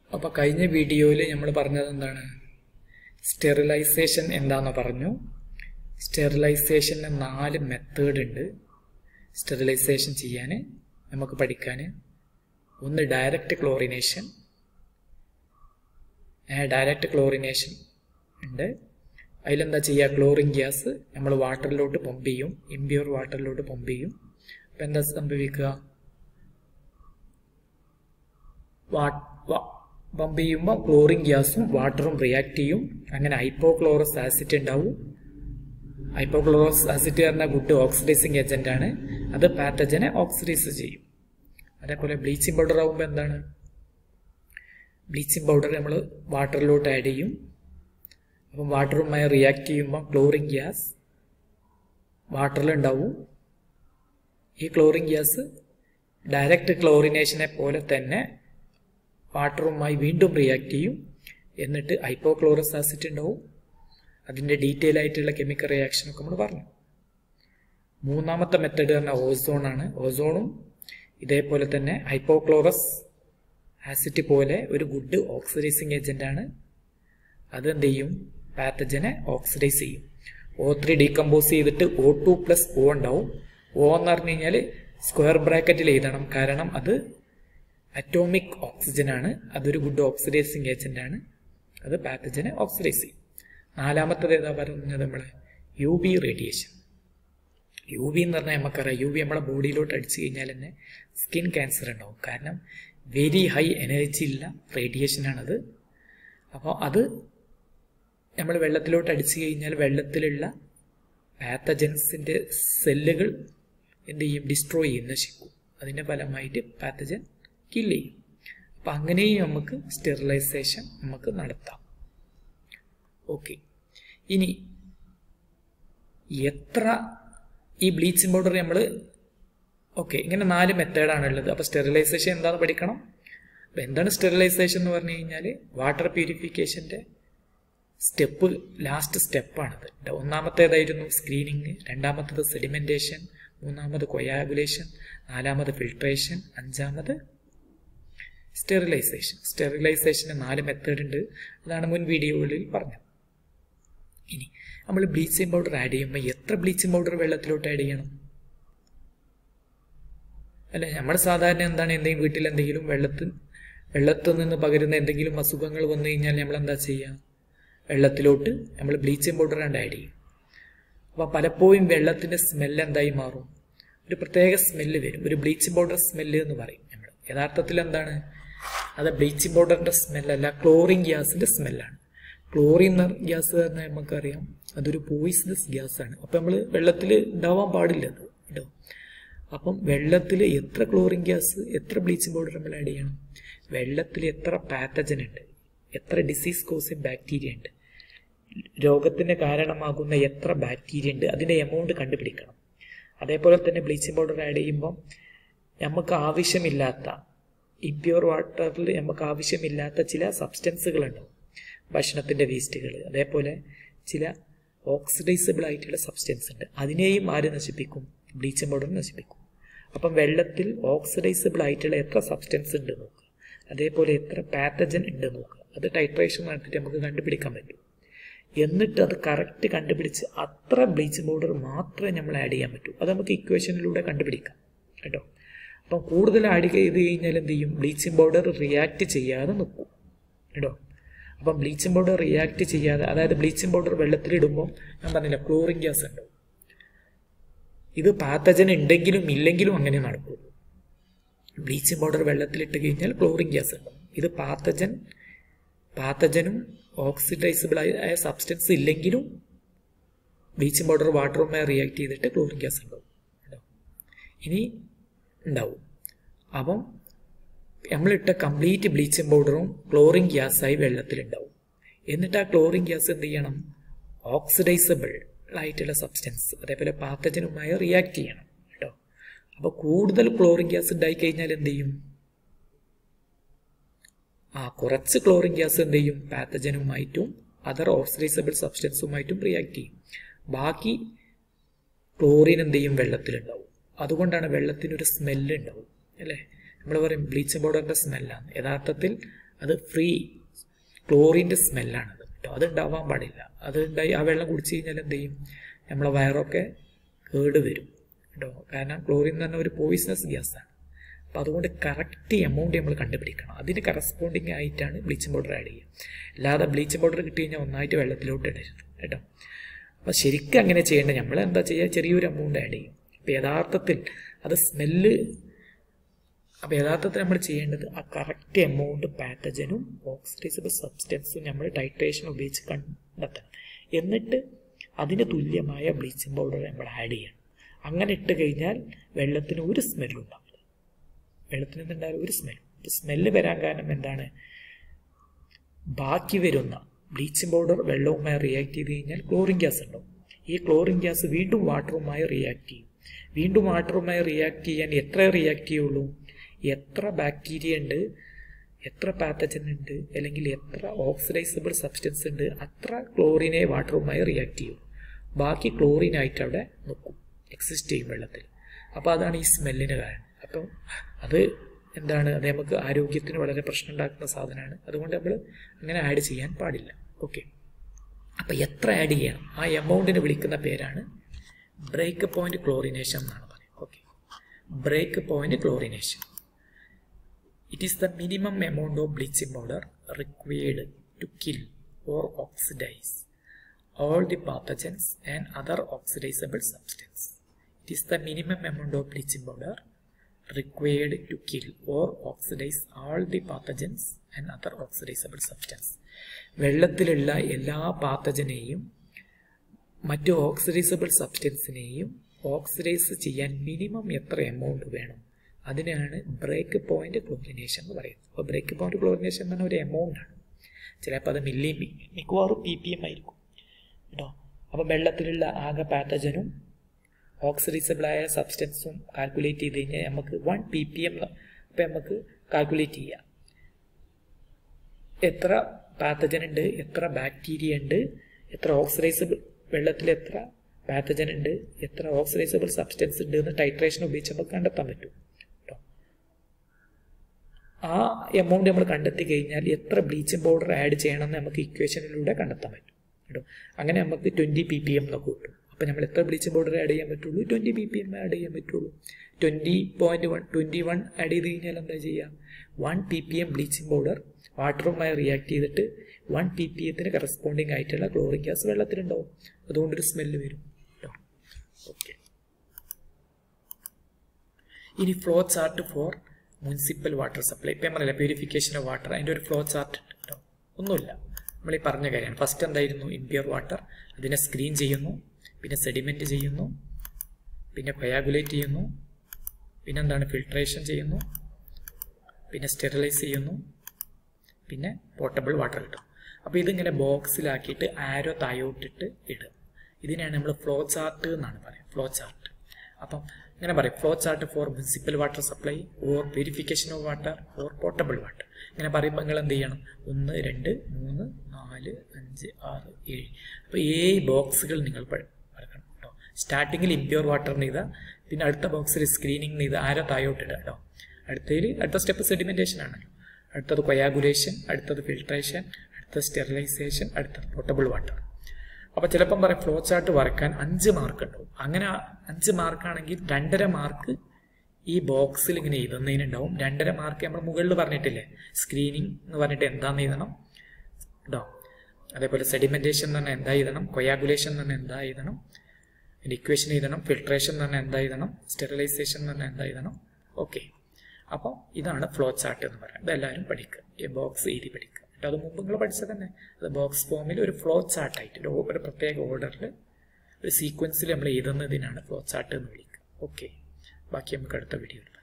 അപ്പോൾ കഴിഞ്ഞ വീഡിയോയിൽ നമ്മൾ പറഞ്ഞത് എന്താണ് സ്റ്റെറിലൈസേഷൻ എന്താണെന്ന് പറഞ്ഞു സ്റ്റെറിലൈസേഷന് നാല് മെത്തേഡ് ഉണ്ട് സ്റ്റെറിലൈസേഷൻ ചെയ്യാൻ നമുക്ക് പഠിക്കാൻ ഒന്ന് ഡയറക്റ്റ് ക്ലോറിനേഷൻ ഡയറക്റ്റ് ക്ലോറിനേഷൻ ഉണ്ട് അതിലെന്താ ചെയ്യുക ക്ലോറിൻ ഗ്യാസ് നമ്മൾ വാട്ടറിലോട്ട് പമ്പ് ചെയ്യും ഇമ്പ്യൂർ വാട്ടറിലോട്ട് പമ്പ് ചെയ്യും അപ്പം എന്താ സംഭവിക്കുക പമ്പ് ചെയ്യുമ്പോൾ ക്ലോറിൻ ഗ്യാസും വാട്ടറും റിയാക്ട് ചെയ്യും അങ്ങനെ ഹൈപ്പോക്ലോറസ് ആസിഡ് ഉണ്ടാവും ഹൈപ്പോക്ലോറസ് ആസിഡ് പറഞ്ഞാൽ ഗുഡ് ഓക്സിഡൈസിങ് ഏജന്റ് ആണ് അത് പാത്തജനെ ഓക്സിഡൈസ് ചെയ്യും അതേപോലെ ബ്ലീച്ചിങ് പൗഡർ ആകുമ്പോൾ എന്താണ് ബ്ലീച്ചിങ് പൗഡർ നമ്മൾ വാട്ടറിലോട്ട് ആഡ് ചെയ്യും അപ്പം വാട്ടറുമായി റിയാക്ട് ചെയ്യുമ്പോൾ ക്ലോറിൻ ഗ്യാസ് വാട്ടറിലുണ്ടാവും ഈ ക്ലോറിൻ ഗ്യാസ് ഡയറക്റ്റ് ക്ലോറിനേഷനെ പോലെ തന്നെ വാട്ടറുമായി വീണ്ടും റിയാക്ട് ചെയ്യും എന്നിട്ട് ഹൈപ്പോക്ലോറസ് ആസിഡ് ഉണ്ടാവും അതിൻ്റെ ഡീറ്റെയിൽ ആയിട്ടുള്ള കെമിക്കൽ റിയാക്ഷൻ ഒക്കെ നമ്മൾ പറഞ്ഞു മൂന്നാമത്തെ മെത്തഡ് പറഞ്ഞാൽ ഓസോൺ ആണ് ഓസോണും ഇതേപോലെ തന്നെ ഹൈപ്പോക്ലോറസ് ആസിഡ് പോലെ ഒരു ഗുഡ് ഓക്സിഡൈസിങ് ഏജന്റ് ആണ് അതെന്ത് ചെയ്യും പാത്തജനെ ഓക്സിഡൈസ് ചെയ്യും ഒ ത്രീ ഡീകമ്പോസ് ചെയ്തിട്ട് ഒ ടു പ്ലസ് ഒ ഉണ്ടാവും ഒ എന്ന് പറഞ്ഞു കഴിഞ്ഞാൽ സ്ക്വയർ ബ്രാക്കറ്റിൽ എഴുതണം കാരണം അത് അറ്റോമിക് ഓക്സിജൻ ആണ് അതൊരു ഗുഡ് ഓക്സിഡൈസിങ് ഏജന്റ് ആണ് അത് പാത്തജനെ ഓക്സിഡൈസ് ചെയ്യും നാലാമത്തത് ഏതാ പറഞ്ഞത് നമ്മൾ U V radiation U V എന്ന് പറഞ്ഞാൽ നമുക്കറിയാം യു വി നമ്മളെ ബോഡിയിലോട്ട് അടിച്ചു കഴിഞ്ഞാൽ തന്നെ സ്കിൻ ക്യാൻസർ ഉണ്ടാവും കാരണം വെരി ഹൈ എനർജി ഇല്ല റേഡിയേഷനാണത് അപ്പോൾ അത് നമ്മൾ വെള്ളത്തിലോട്ട് അടിച്ചു കഴിഞ്ഞാൽ വെള്ളത്തിലുള്ള പാത്തജൻസിൻ്റെ സെല്ലുകൾ എന്ത് ചെയ്യും ഡിസ്ട്രോയ് ചെയ്യും നശിക്കും അതിൻ്റെ ഫലമായിട്ട് പാത്തജൻ കില്ല് ചെയ്യും അപ്പം അങ്ങനെയും നമുക്ക് സ്റ്റെറിലൈസേഷൻ നമുക്ക് നടത്താം ഓക്കെ ഇനി എത്ര ഈ ബ്ലീച്ചിങ് പൗഡർ നമ്മൾ ഓക്കെ ഇങ്ങനെ നാല് മെത്തേഡാണ് ഉള്ളത് അപ്പോൾ സ്റ്റെറിലൈസേഷൻ എന്താണെന്ന് പഠിക്കണം അപ്പോൾ എന്താണ് സ്റ്റെറിലൈസേഷൻ എന്ന് പറഞ്ഞു കഴിഞ്ഞാൽ വാട്ടർ പ്യൂരിഫിക്കേഷൻ്റെ സ്റ്റെപ്പ് ലാസ്റ്റ് സ്റ്റെപ്പാണത് ഒന്നാമത്തേതായിരുന്നു സ്ക്രീനിങ് രണ്ടാമത്തത് സെഡിമെൻറ്റേഷൻ മൂന്നാമത് കൊയാഗുലേഷൻ നാലാമത് ഫിൽട്രേഷൻ അഞ്ചാമത് സ്റ്റെറിലൈസേഷൻ സ്റ്റെറിലൈസേഷന് നാല് മെത്തേഡ് ഉണ്ട് അതാണ് മുൻ വീഡിയോകളിൽ പറഞ്ഞത് ഇനി നമ്മൾ ബ്ലീച്ചിങ് പൗഡർ ആഡ് ചെയ്യുമ്പോൾ എത്ര ബ്ലീച്ചിങ് പൗഡർ വെള്ളത്തിലോട്ട് ആഡ് ചെയ്യണം അല്ല നമ്മൾ സാധാരണ എന്താണ് എന്തെങ്കിലും വീട്ടിൽ എന്തെങ്കിലും വെള്ളത്തിൽ വെള്ളത്തിൽ നിന്ന് പകരുന്ന എന്തെങ്കിലും അസുഖങ്ങൾ വന്നു കഴിഞ്ഞാൽ നമ്മൾ എന്താ ചെയ്യുക വെള്ളത്തിലോട്ട് നമ്മൾ ബ്ലീച്ചിങ് പൗഡർ ആൻഡ് ആഡ് ചെയ്യും അപ്പോൾ പലപ്പോഴും വെള്ളത്തിൻ്റെ സ്മെല്ല് എന്തായി മാറും ഒരു പ്രത്യേക സ്മെല്ല് വരും ഒരു ബ്ലീച്ചിങ് പൗഡർ സ്മെല്ല് എന്ന് പറയും നമ്മൾ യഥാർത്ഥത്തിൽ എന്താണ് അത് ബ്ലീച്ചിങ് പൗഡറിൻ്റെ സ്മെല്ലല്ല ക്ലോറിൻ ഗ്യാസിൻ്റെ സ്മെല്ലാണ് ക്ലോറിൻ ഗ്യാസ് പറഞ്ഞാൽ നമുക്കറിയാം അതൊരു പോയിസണസ് ഗ്യാസാണ് അപ്പം നമ്മൾ വെള്ളത്തിൽ ഉണ്ടാവാൻ പാടില്ല അത് കേട്ടോ അപ്പം വെള്ളത്തിൽ എത്ര ക്ലോറിൻ ഗ്യാസ് എത്ര ബ്ലീച്ചിങ് പൗഡർ നമ്മൾ ആഡ് ചെയ്യണം വെള്ളത്തിൽ എത്ര പാത്തജൻ ഉണ്ട് എത്ര ഡിസീസ് കോസിങ് ബാക്ടീരിയ ഉണ്ട് രോഗത്തിന് കാരണമാകുന്ന എത്ര ബാക്ടീരിയ ഉണ്ട് അതിൻ്റെ എമൗണ്ട് കണ്ടുപിടിക്കണം അതേപോലെ തന്നെ ബ്ലീച്ചിങ് പൗഡർ ആഡ് ചെയ്യുമ്പം നമുക്ക് ആവശ്യമില്ലാത്ത ഇമ്പ്യൂർ വാട്ടറിൽ നമുക്ക് ആവശ്യമില്ലാത്ത ചില സബ്സ്റ്റൻസുകളുണ്ടാവും ഭക്ഷണത്തിൻ്റെ വേസ്റ്റുകൾ അതേപോലെ ചില ഓക്സിഡൈസബിൾ ആയിട്ടുള്ള സബ്സ്റ്റൻസ് ഉണ്ട് അതിനെയും ആര് നശിപ്പിക്കും ബ്ലീച്ചിങ് പൗഡർ നശിപ്പിക്കും അപ്പം വെള്ളത്തിൽ ഓക്സിഡൈസബിൾ ആയിട്ടുള്ള എത്ര സബ്സ്റ്റൻസ് ഉണ്ട് നോക്കുക അതേപോലെ എത്ര പാത്തജൻ ഉണ്ട് നോക്കുക അത് ടൈട്രേഷൻ നടത്തിയിട്ട് നമുക്ക് കണ്ടുപിടിക്കാൻ പറ്റും എന്നിട്ട് അത് കറക്റ്റ് കണ്ടുപിടിച്ച് അത്ര ബ്ലീച്ചിങ് പൗഡർ മാത്രമേ നമ്മൾ ആഡ് ചെയ്യാൻ പറ്റൂ അത് നമുക്ക് ഇക്വേഷനിലൂടെ കണ്ടുപിടിക്കാം കേട്ടോ അപ്പം കൂടുതൽ ആഡ് ചെയ്ത് കഴിഞ്ഞാൽ എന്ത് ചെയ്യും ബ്ലീച്ചിങ് പൗഡർ റിയാക്ട് ചെയ്യാതെ നിൽക്കും കേട്ടോ അപ്പം ബ്ലീച്ചിങ് പൗഡർ റിയാക്ട് ചെയ്യാതെ അതായത് ബ്ലീച്ചിങ് പൗഡർ വെള്ളത്തിലിടുമ്പോൾ ഞാൻ പറഞ്ഞില്ല ക്ലോറിൻ ഗ്യാസ് ഉണ്ട് ഇത് പാത്തജൻ ഉണ്ടെങ്കിലും ഇല്ലെങ്കിലും അങ്ങനെ നടക്കുള്ളൂ ബ്ലീച്ചിങ് പൗഡർ വെള്ളത്തിലിട്ട് കഴിഞ്ഞാൽ ക്ലോറിൻ ഗ്യാസ് ഉണ്ടാവും ഇത് പാത്തജൻ പാത്തജനും ഓക്സിഡൈസബിൾ ആയ സബ്സ്റ്റൻസ് ഇല്ലെങ്കിലും ബ്ലീച്ചിങ് പൗഡർ വാട്ടറുമായി റിയാക്ട് ചെയ്തിട്ട് ക്ലോറിൻ ഗ്യാസ് ഉണ്ടാവും ഇനി ഉണ്ടാവും അപ്പം നമ്മളിട്ട കംപ്ലീറ്റ് ബ്ലീച്ചിങ് പൗഡറും ക്ലോറിൻ ഗ്യാസായി വെള്ളത്തിലുണ്ടാവും എന്നിട്ട് ആ ക്ലോറിൻ ഗ്യാസ് എന്ത് ചെയ്യണം ഓക്സിഡൈസബിൾ ആയിട്ടുള്ള സബ്സ്റ്റൻസ് അതേപോലെ പാത്തജനുമായി റിയാക്ട് ചെയ്യണം കേട്ടോ അപ്പോൾ കൂടുതൽ ക്ലോറിൻ ഗ്യാസ് ഉണ്ടായി കഴിഞ്ഞാൽ എന്ത് ചെയ്യും ആ കുറച്ച് ക്ലോറിൻ ഗ്യാസ് എന്ത് ചെയ്യും പാത്തജനുമായിട്ടും അതർ ഓക്സിഡൈസബിൾ സബ്സ്റ്റൻസുമായിട്ടും റിയാക്ട് ചെയ്യും ബാക്കി ക്ലോറിൻ എന്ത് ചെയ്യും വെള്ളത്തിലുണ്ടാവും അതുകൊണ്ടാണ് വെള്ളത്തിനൊരു സ്മെല്ല് ഉണ്ടാവും അല്ലേ നമ്മൾ പറയും ബ്ലീച്ചിങ് പൗഡറിൻ്റെ സ്മെല്ലാണ് യഥാർത്ഥത്തിൽ അത് ഫ്രീ ക്ലോറിൻ്റെ സ്മെല്ലാണത് കേട്ടോ അത് ഉണ്ടാവാൻ പാടില്ല അത് ഉണ്ടായി ആ വെള്ളം കുടിച്ചു കഴിഞ്ഞാൽ എന്ത് ചെയ്യും നമ്മളെ വയറൊക്കെ കേട് വരും കേട്ടോ കാരണം ക്ലോറിൻ എന്ന് പറഞ്ഞാൽ ഒരു പോയിസണസ് ഗ്യാസാണ് അപ്പോൾ അതുകൊണ്ട് കറക്റ്റ് എമൗണ്ട് നമ്മൾ കണ്ടുപിടിക്കണം അതിന് കറസ്പോണ്ടിങ് ആയിട്ടാണ് ബ്ലീച്ചിങ് പൗഡർ ആഡ് ചെയ്യുക അല്ലാതെ ബ്ലീച്ചിങ് പൗഡർ കിട്ടി കഴിഞ്ഞാൽ ഒന്നായിട്ട് വെള്ളത്തിലോട്ട് ഇടരുത് കേട്ടോ അപ്പോൾ ശരിക്കും അങ്ങനെ ചെയ്യേണ്ടത് നമ്മൾ എന്താ ചെയ്യുക ചെറിയൊരു എമൗണ്ട് ആഡ് ചെയ്യും അപ്പോൾ യഥാർത്ഥത്തിൽ അത് സ്മെല്ല് അപ്പോൾ യഥാർത്ഥത്തിൽ നമ്മൾ ചെയ്യേണ്ടത് ആ കറക്റ്റ് എമൗണ്ട് പാത്തജനും ഓക്സിഡൈസബിൾ സബ്സ്റ്റൻസും നമ്മൾ ടൈട്രേഷൻ ഉപയോഗിച്ച് കണ്ടെത്തണം എന്നിട്ട് അതിന് തുല്യമായ ബ്ലീച്ചിങ് പൗഡർ നമ്മൾ ആഡ് ചെയ്യണം അങ്ങനെ ഇട്ട് കഴിഞ്ഞാൽ വെള്ളത്തിന് ഒരു സ്മെല്ലും ഉണ്ടാവില്ല വെള്ളത്തിൽ നിന്നുണ്ടായാലും ഒരു സ്മെൽ സ്മെല്ല് വരാൻ കാരണം എന്താണ് ബാക്കി വരുന്ന ബ്ലീച്ചിങ് പൗഡർ വെള്ളവുമായി റിയാക്ട് ചെയ്ത് കഴിഞ്ഞാൽ ക്ലോറിൻ ഗ്യാസ് ഉണ്ടാവും ഈ ക്ലോറിൻ ഗ്യാസ് വീണ്ടും വാട്ടറുമായി റിയാക്ട് ചെയ്യും വീണ്ടും വാട്ടറുമായി റിയാക്ട് ചെയ്യാൻ എത്ര റിയാക്ട് ചെയ്യുള്ളൂ എത്ര ബാക്ടീരിയ ഉണ്ട് എത്ര പാത്തജൻ ഉണ്ട് അല്ലെങ്കിൽ എത്ര ഓക്സിഡൈസബിൾ സബ്സ്റ്റൻസ് ഉണ്ട് അത്ര ക്ലോറിനെ വാട്ടറുമായി റിയാക്ട് ചെയ്യും ബാക്കി ക്ലോറിനായിട്ട് അവിടെ നിൽക്കും എക്സിസ്റ്റ് ചെയ്യും വെള്ളത്തിൽ അപ്പോൾ അതാണ് ഈ സ്മെല്ലിന് കാരണം അപ്പം അത് എന്താണ് അത് നമുക്ക് ആരോഗ്യത്തിന് വളരെ പ്രശ്നം ഉണ്ടാക്കുന്ന സാധനമാണ് അതുകൊണ്ട് നമ്മൾ അങ്ങനെ ആഡ് ചെയ്യാൻ പാടില്ല ഓക്കെ അപ്പം എത്ര ആഡ് ചെയ്യണം ആ എമൗണ്ടിന് വിളിക്കുന്ന പേരാണ് ബ്രേക്ക് പോയിന്റ് ക്ലോറിനേഷൻ എന്നാണ് പറയുന്നത് okay break point chlorination it is the minimum amount of bleaching powder required to kill or oxidize all the pathogens and other oxidizable substance. It is the minimum amount of bleaching powder required to kill or oxidize all the pathogens and other oxidizable substance. വെള്ളത്തിലുള്ള എല്ലാ പാത്തജനെയും മറ്റു oxidizable സബ്സ്റ്റൻസിനെയും oxidize ചെയ്യാൻ minimum എത്ര amount വേണം അതിനാണ് break point chlorination എന്ന് പറയുന്നത് അപ്പോൾ ബ്രേക്ക് പോയിന്റ് ക്ലോറിനേഷൻ എന്ന് പറഞ്ഞ ഒരു എമൗണ്ട് ആണ് ചിലപ്പോൾ അത് മില്ലി മിക്കവാറും പി പി എം ആയിരിക്കും കേട്ടോ അപ്പോൾ വെള്ളത്തിലുള്ള ആകെ പാത്തജനും ഓക്സിഡൈസബിളായ സബ്സ്റ്റൻസും കാൽക്കുലേറ്റ് ചെയ്ത് കഴിഞ്ഞാൽ നമുക്ക് വൺ പി പി എം അപ്പം നമുക്ക് കാൽക്കുലേറ്റ് ചെയ്യാം എത്ര പാത്തജൻ ഉണ്ട് എത്ര ബാക്ടീരിയ ഉണ്ട് എത്ര ഓക്സിഡൈസബിൾ വെള്ളത്തിൽ എത്ര പാത്തജൻ ഉണ്ട് എത്ര ഓക്സിഡൈസബിൾ സബ്സ്റ്റൻസ് ഉണ്ട് എന്ന് ടൈട്രേഷൻ ഉപയോഗിച്ച് നമുക്ക് കണ്ടെത്താൻ പറ്റും കേട്ടോ ആ എമൗണ്ട് നമ്മൾ കണ്ടെത്തി കഴിഞ്ഞാൽ എത്ര ബ്ലീച്ചിങ് പൗഡർ ആഡ് ചെയ്യണമെന്ന് നമുക്ക് ഇക്വേഷനിലൂടെ കണ്ടെത്താൻ പറ്റും കേട്ടോ അങ്ങനെ നമുക്ക് ട്വൻറ്റി പി പി എം എന്നൊക്കെ കിട്ടും അപ്പോൾ നമ്മൾ എത്ര ബ്ലീച്ചിങ് പൗഡർ ആഡ് ചെയ്യാൻ പറ്റുള്ളൂ twenty P P M add ചെയ്യാൻ പറ്റുള്ളൂ twenty point one twenty one add ചെയ്ത് കഴിഞ്ഞാൽ എന്താ ചെയ്യുക one P P M bleaching powder വാട്ടറുമായി റിയാക്ട് ചെയ്തിട്ട് വൺ പി പി എത്തിന് കറസ്പോണ്ടിങ് ആയിട്ടുള്ള ക്ലോറിൻ ഗ്യാസ് വെള്ളത്തിലുണ്ടാവും അതുകൊണ്ടൊരു സ്മെല്ല് വരും കേട്ടോ ഓക്കെ ഇനി flow chart for municipal water supply ഇപ്പം പറയില്ല പ്യൂരിഫിക്കേഷൻ ഓഫ് വാട്ടർ അതിൻ്റെ ഒരു ഫ്ലോ ചാർട്ട് ഉണ്ട് കേട്ടോ ഒന്നുമില്ല നമ്മൾ ഈ പറഞ്ഞ കാര്യമാണ് ഫസ്റ്റ് എന്തായിരുന്നു ഇംപ്യൂർ വാട്ടർ അതിനെ സ്ക്രീൻ ചെയ്യുന്നു പിന്നെ സെഡിമെൻറ്റ് ചെയ്യുന്നു പിന്നെ കൊയാഗുലേറ്റ് ചെയ്യുന്നു പിന്നെ എന്താണ് ഫിൽട്രേഷൻ ചെയ്യുന്നു പിന്നെ സ്റ്റെറിലൈസ് ചെയ്യുന്നു പിന്നെ പോർട്ടബിൾ വാട്ടർ കിട്ടും അപ്പോൾ ഇതിങ്ങനെ ബോക്സിലാക്കിയിട്ട് ആരോ തായോട്ടിട്ട് ഇടുക ഇതിനാണ് നമ്മൾ ഫ്ലോ ചാർട്ട് എന്നാണ് പറയുക ഫ്ലോ ചാർട്ട് അപ്പം ഇങ്ങനെ പറയും flow chart for municipal water supply or purification of water or portable water ഇങ്ങനെ പറയുമ്പോൾ നിങ്ങൾ എന്ത് ചെയ്യണം ഒന്ന് രണ്ട് മൂന്ന് നാല് അഞ്ച് ആറ് ഏഴ് അപ്പോൾ ഏഴ് ബോക്സുകൾ നിങ്ങൾ പറക്കണം കേട്ടോ സ്റ്റാർട്ടിങ്ങിൽ ഇംപ്യൂർ വാട്ടറിന് ഇതാ പിന്നെ അടുത്ത ബോക്സിൽ സ്ക്രീനിങ് ഇത് ആരോ തായോട്ടിടുക കേട്ടോ അടുത്തതിൽ അടുത്ത സ്റ്റെപ്പ് സെഡിമെൻറ്റേഷൻ ആണല്ലോ അടുത്തത് കൊയാഗുലേഷൻ അടുത്തത് ഫിൽട്രേഷൻ അടുത്തത് സ്റ്റെറിലൈസേഷൻ അടുത്തത് പോർട്ടബിൾ വാട്ടർ അപ്പോൾ ചിലപ്പം പറയും ഫ്ലോ ചാർട്ട് വരക്കാൻ അഞ്ച് മാർക്ക് ഉണ്ടാവും അങ്ങനെ അഞ്ച് മാർക്കാണെങ്കിൽ രണ്ടര മാർക്ക് ഈ ബോക്സിൽ ഇങ്ങനെ എഴുതുന്നതിനുണ്ടാവും രണ്ടര മാർക്ക് നമ്മൾ മുകളിൽ പറഞ്ഞിട്ടില്ലേ സ്ക്രീനിങ് എന്ന് പറഞ്ഞിട്ട് എന്താന്ന് എഴുതണം കേട്ടോ അതേപോലെ സെഡിമെൻറ്റേഷൻ എന്ന് പറഞ്ഞാൽ എന്താ എഴുതണം കൊയാഗുലേഷൻ എന്ന് പറഞ്ഞാൽ എന്താ എഴുതണം ഇക്വേഷൻ എഴുതണം ഫിൽട്രേഷൻ എന്ന് പറഞ്ഞാൽ എന്താ എഴുതണം സ്റ്റെറിലൈസേഷൻ എന്ന് പറഞ്ഞാൽ എന്താ എഴുതണം ഓക്കെ അപ്പോൾ ഇതാണ് ഫ്ലോ ചാർട്ട് എന്ന് പറയുന്നത് ഇതെല്ലാവരും പഠിക്കുക ഈ ബോക്സ് എഴുതി പഠിക്കുക കേട്ടോ അത് മുമ്പ് നിങ്ങൾ പഠിച്ചത് തന്നെ അത് ബോക്സ് ഫോമിൽ ഒരു ഫ്ലോ ചാർട്ടായിട്ട് ഒരു ഒരു പ്രത്യേക ഓർഡറിൽ ഒരു സീക്വൻസിൽ നമ്മൾ എഴുതുന്നതിനാണ് ഫ്ലോ ചാർട്ട് എന്ന് വിളിക്കുക ഓക്കെ ബാക്കി നമുക്ക് അടുത്ത വീഡിയോയിൽ